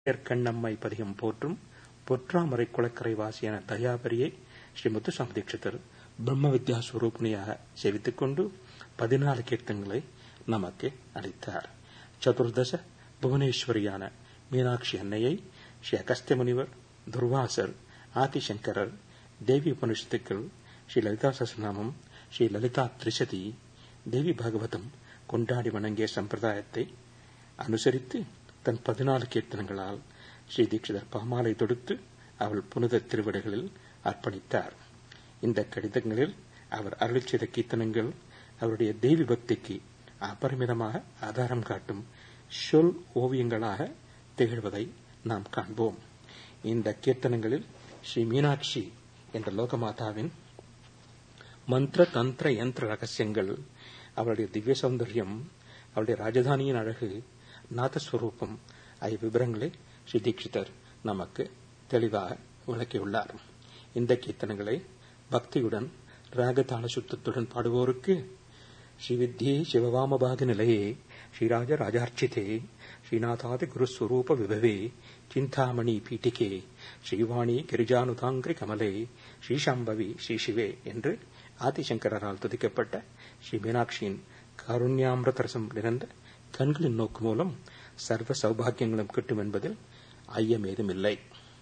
கண்ணம்மை பதிகம் போற்றும் பொற்றாமரை குளக்கரை வாசியான தயாபரியை ஸ்ரீ முத்துசாமி தீட்சிதர் பிரம்ம வித்யா ஸ்வரூபிணியாக சேவித்துக் கொண்டு பதினாலு கீர்த்தங்களை நமக்கு அளித்தார் சதுர்தச புவனேஸ்வரியான மீனாட்சி அன்னையை ஸ்ரீ அகஸ்திய முனிவர் துர்வாசர் ஆதிசங்கரர் தேவி உபனிஷத்துக்கள் ஸ்ரீ லலிதா சஸ்நாமம் ஸ்ரீ லலிதா திரிசதி தேவி பாகவதம் கொண்டாடி வணங்கிய சம்பிரதாயத்தை அனுசரித்து தன் பதினாலு கீர்த்தனங்களால் ஸ்ரீ தீட்சிதர் பாமாலை தொடுத்து அவள் புனித திருவிடைகளில் அர்ப்பணித்தார் இந்த கடிதங்களில் அவர் அருளி செய்த கீர்த்தனங்கள் அவருடைய தேவி பக்திக்கு அபரிமிதமாக ஆதாரம் காட்டும் சொல் ஓவியங்களாக திகழ்வதை நாம் காண்போம் இந்த கீர்த்தனங்களில் ஸ்ரீ மீனாட்சி என்ற லோகமாதாவின் மந்திர தந்திர யந்திர ரகசியங்கள் அவளுடைய திவ்ய சௌந்தரியம் அவளுடைய ராஜதானியின் அழகு நாதஸ்வரூபம் ஆகிய விவரங்களை ஸ்ரீ தீட்சிதர் நமக்கு தெளிவாக விளக்கியுள்ளார் இந்த கீர்த்தனங்களை பக்தியுடன் ராகதாள சுத்தத்துடன் பாடுவோருக்கு ஸ்ரீவித்யே சிவவாமபாக நிலையே ஸ்ரீராஜ ராஜார்ச்சிதே ஸ்ரீநாதாதி குருஸ்வரூப விபவே சிந்தாமணி பீட்டிகே ஸ்ரீவாணி கிரிஜானுதாங்கிரி கமலே ஸ்ரீசாம்பவி ஸ்ரீசிவே என்று ஆதிசங்கரால் துதிக்கப்பட்ட ஸ்ரீ மீனாட்சியின் காருண்யாமிரதரசம் நிறைந்த கண்களின் நோக்கு மூலம் சர்வ சௌபாகியங்களும் கிட்டும் என்பதில் ஐயமேதுமில்லை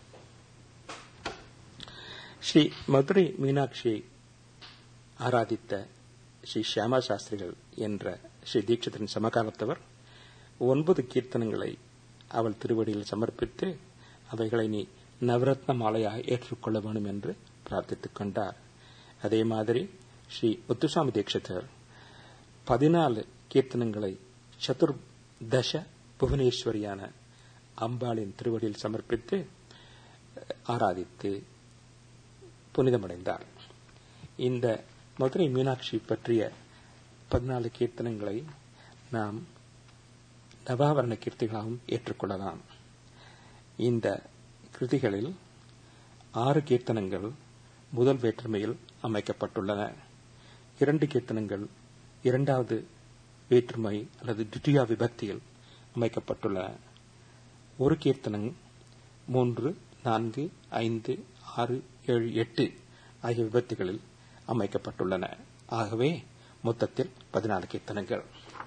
ஸ்ரீ மதுரை மீனாட்சியை ஆராதித்த ஸ்ரீ ஷியாமா சாஸ்திரிகள் என்ற ஸ்ரீ தீட்சிதரின் சமகாலத்தவர் ஒன்பது கீர்த்தனங்களை அவள் திருவடியில் சமர்ப்பித்து அவைகளை நீ நவரத்ன மாலையாக ஏற்றுக்கொள்ள வேண்டும் என்று பிரார்த்தித்துக் கொண்டார் அதே மாதிரி ஸ்ரீ முத்துசாமி தீட்சிதர் பதினாலு கீர்த்தனங்களை சதுர்தச புவனேஸ்வரியான அம்பாளின் திருவடியில் சமர்ப்பித்து ஆராதித்து புனிதமடைந்தார் இந்த மதுரை மீனாட்சி பற்றிய பதினாலு கீர்த்தனங்களை நாம் நவாவரண கீர்த்திகளாகவும் ஏற்றுக்கொள்ளலாம் இந்த கிருதிகளில் ஆறு கீர்த்தனங்கள் முதல் வேற்றுமையில் அமைக்கப்பட்டுள்ளன இரண்டு கீர்த்தனங்கள் இரண்டாவது வேற்றுமை அல்லது துட்டியா விபக்தியில் அமைக்கப்பட்டுள்ளன ஒரு கீர்த்தனம் மூன்று நான்கு ஐந்து ஆறு ஏழு எட்டு ஆகிய விபத்துகளில் அமைக்கப்பட்டுள்ளன ஆகவே மொத்தத்தில் பதினாலு கீர்த்தனங்கள்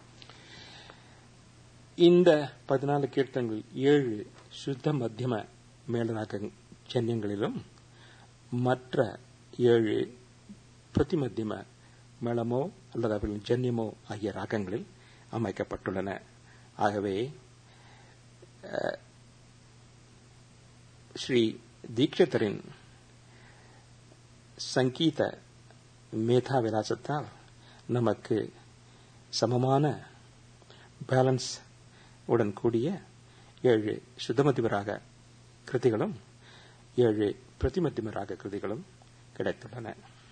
இந்த பதினாலு கீர்த்தனங்கள் ஏழு சுத்த மத்தியம மேலராக ஜன்யங்களிலும் மற்ற ஏழு பிரதிமத்தியம மேளமோ அல்லது அவர்களின் ஜன்யமோ ஆகிய ராகங்களில் அமைக்கப்பட்டுள்ளன ஆகவே ஸ்ரீ தீட்சிதரின் சங்கீத மேதா விலாசத்தால் நமக்கு சமமான பேலன்ஸ் உடன் கூடிய ஏழு சுத்தமதிமராக கிருதிகளும் ஏழு பிரதிமத்திமராக கிருதிகளும் கிடைத்துள்ளன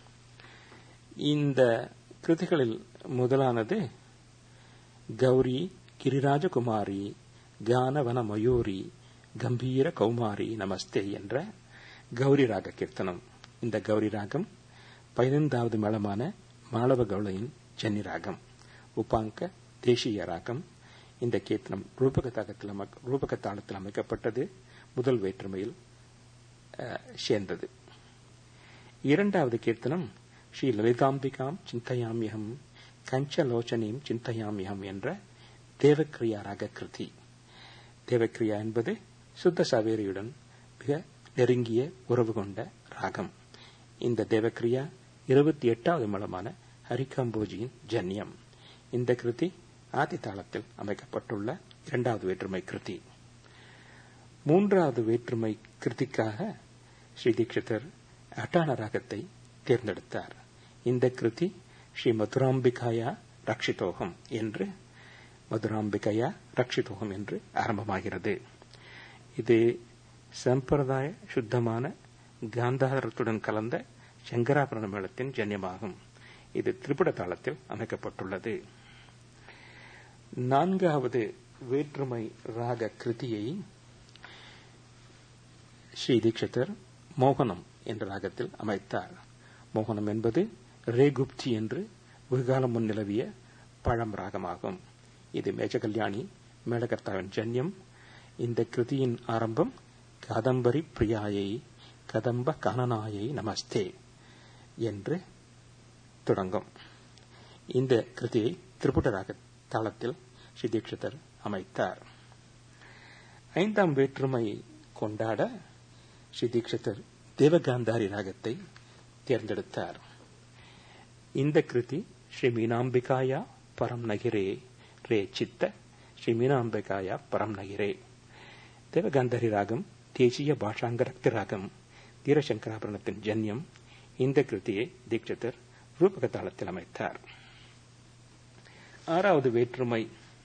இந்த கிருதிகளில் முதலானது கௌரி கிரிராஜகுமாரி கானவன மயூரி கம்பீர கௌமாரி நமஸ்தே என்ற கௌரி ராக கீர்த்தனம் இந்த கௌரி ராகம் பதினைந்தாவது மேளமான மாளவ கௌளையின் ஜன்னி ராகம் உபாங்க தேசிய ராகம் இந்த கீர்த்தனம் ரூபக தாகத்தில் ரூபக தாளத்தில் அமைக்கப்பட்டது முதல் வேற்றுமையில் சேர்ந்தது இரண்டாவது கீர்த்தனம் ஸ்ரீ லலிதாம்பிகாம் சிந்தையாமியம் கஞ்சலோச்சனையும் சிந்தையாமியம் என்ற தேவக்கிரியா ராக கிருதி தேவக்கிரியா என்பது சுத்த சாவேரியுடன் மிக நெருங்கிய உறவு கொண்ட ராகம் இந்த தேவக்கிரியா இருபத்தி எட்டாவது மலமான ஹரிகம்போஜியின் ஜன்யம் இந்த கிருதி ஆதி தாளத்தில் அமைக்கப்பட்டுள்ள இரண்டாவது வேற்றுமை கிருதி மூன்றாவது வேற்றுமை கிருதிக்காக ஸ்ரீ தீட்சிதர் அட்டான ராகத்தை தேர்ந்தெடுத்தார் இந்த கிருதி ஸ்ரீ மதுராம்பிகாயா ரக்ஷிதோகம் என்று மதுராம்பிகையா ரக்ஷிதோகம் என்று ஆரம்பமாகிறது இது சம்பிரதாய சுத்தமான காந்தாரத்துடன் கலந்த சங்கராபரண மேளத்தின் ஜன்யமாகும் இது திரிபுட தாளத்தில் அமைக்கப்பட்டுள்ளது நான்காவது வேற்றுமை ராக கிருதியை ஸ்ரீ தீட்சிதர் மோகனம் என்ற ராகத்தில் அமைத்தார் மோகனம் என்பது ரேகுப்தி என்று வெகுகாலம் முன் நிலவிய பழம் ராகமாகும் இது மேஜகல்யாணி மேலகர்த்தாவின் ஜன்யம் இந்த கிருதியின் ஆரம்பம் கதம்பரி பிரியாயை கதம்ப கணனாயை நமஸ்தே என்று தொடங்கும் இந்த கிருதியை திரிபுடராக தாளத்தில் ஸ்ரீ தீட்சிதர் அமைத்தார் ஐந்தாம் வேற்றுமை கொண்டாட ஸ்ரீ தீட்சிதர் தேவகாந்தாரி ராகத்தை தேர்ந்தெடுத்தார் இந்த கிருதி ஸ்ரீ மீனாம்பிகாயா பரம் நகிரே ரே சித்த ஸ்ரீ மீனாம்பிகாயா பரம் நகிரே தேவகாந்தாரி ராகம் தேசிய பாஷாங்க ரக்தி ராகம் தீரசங்கராபரணத்தின் ஜன்யம் இந்த கிருதியை தீட்சிதர் ரூபக தாளத்தில் அமைத்தார் ஆறாவது வேற்றுமை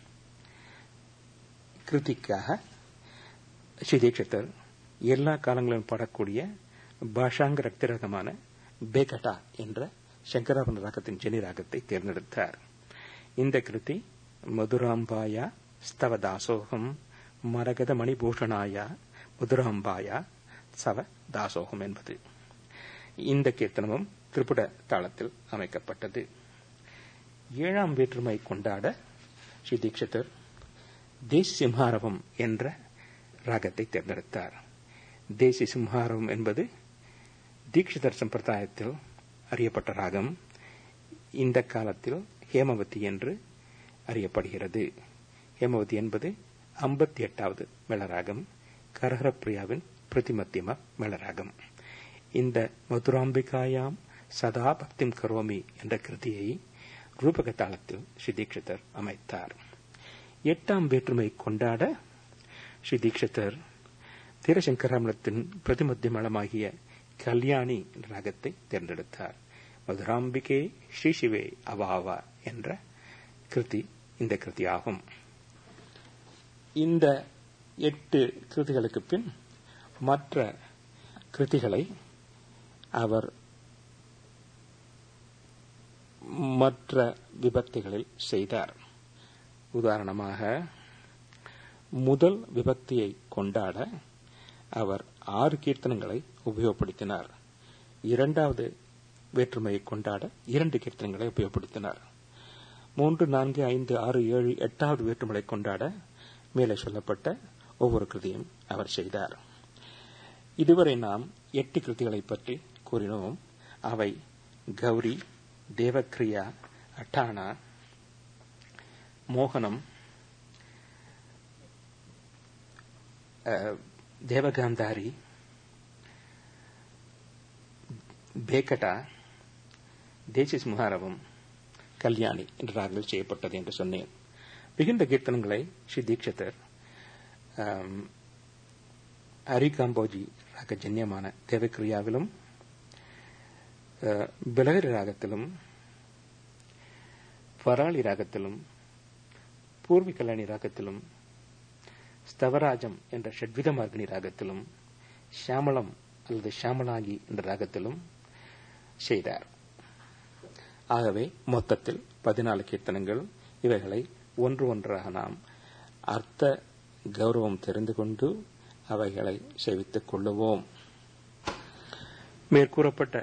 கிருதிக்காக ஸ்ரீ தீட்சிதர் எல்லா காலங்களிலும் பாடக்கூடிய பாஷாங்க ரக்தி ரகமான பேகட்டா என்ற சங்கராபரண ராகத்தின் ஜெனி ராகத்தை தேர்ந்தெடுத்தார் இந்த கிருதி மதுராம்பாயா ஸ்தவ தாசோகம் மரகத மணிபூஷணாயா மதுராம்பாயா சவ தாசோகம் என்பது இந்த கீர்த்தனமும் திரிபுட தாளத்தில் அமைக்கப்பட்டது ஏழாம் வேற்றுமை கொண்டாட ஸ்ரீ தீட்சிதர் தேசி சிம்ஹாரவம் என்ற ராகத்தை தேர்ந்தெடுத்தார் தேசி சிம்ஹாரவம் என்பது தீட்சிதர் சம்பிரதாயத்தில் அறியப்பட்ட ராகம் இந்த காலத்தில் ஹேமவதி என்று அறியப்படுகிறது ஹேமவதி என்பது ஐம்பத்தி எட்டாவது மேளராகம் கரஹரப்பிரியாவின் பிரதிமத்தியம மேளராகம் இந்த மதுராம்பிகாயாம் சதா பக்திம் கரோமி என்ற கிருதியை ரூபக தாளத்தில் ஸ்ரீ தீட்சிதர் அமைத்தார் எட்டாம் வேற்றுமை கொண்டாட ஸ்ரீ தீட்சிதர் தீரசங்கராமலத்தின் பிரதிமத்திய மலமாகிய கல்யாணி என்ற ராகத்தை தேர்ந்தெடுத்தார் மதுராம்பிகே ஸ்ரீ சிவே அவாவா என்ற கிருதி இந்த கிருதி ஆகும் இந்த எட்டு கிருதிகளுக்கு பின் மற்ற கிருதிகளை அவர் மற்ற விபக்திகளில் செய்தார் உதாரணமாக முதல் விபக்தியை கொண்டாட அவர் ஆறு கீர்த்தனங்களை உபயோகப்படுத்தினார் இரண்டாவது வேற்றுமையை கொண்டாட இரண்டு கீர்த்தனங்களை உபயோகப்படுத்தினார் மூன்று நான்கு ஐந்து ஆறு ஏழு எட்டாவது வேற்றுமலை கொண்டாட மேலே சொல்லப்பட்ட ஒவ்வொரு கிருதியும் அவர் செய்தார் இதுவரை நாம் எட்டு கிருதிகளை பற்றி கூறினோம் அவை கௌரி தேவக்ரியா அட்டானா மோகனம் தேவகாந்தாரி பேக்கட்டா தேசிஸ் முகாரவம் கல்யாணி என்ற ராகங்கள் செய்யப்பட்டது என்று சொன்னேன் மிகுந்த கீர்த்தனங்களை ஸ்ரீ தீட்சிதர் ஹரிகாம்போஜி ராக ஜன்யமான தேவக்கிரியாவிலும் பிலகரி ராகத்திலும் பராளி ராகத்திலும் பூர்வி கல்யாணி ராகத்திலும் ஸ்தவராஜம் என்ற ஷட்வித மார்கனி ராகத்திலும் ஷாமளம் அல்லது ஷாமலாகி என்ற ராகத்திலும் செய்தார் ஆகவே மொத்தத்தில் பதினாலு கீர்த்தனங்கள் இவைகளை ஒன்று ஒன்றாக நாம் அர்த்த கௌரவம் தெரிந்து கொண்டு அவைகளை சேவித்துக் கொள்ளுவோம் மேற்கூறப்பட்ட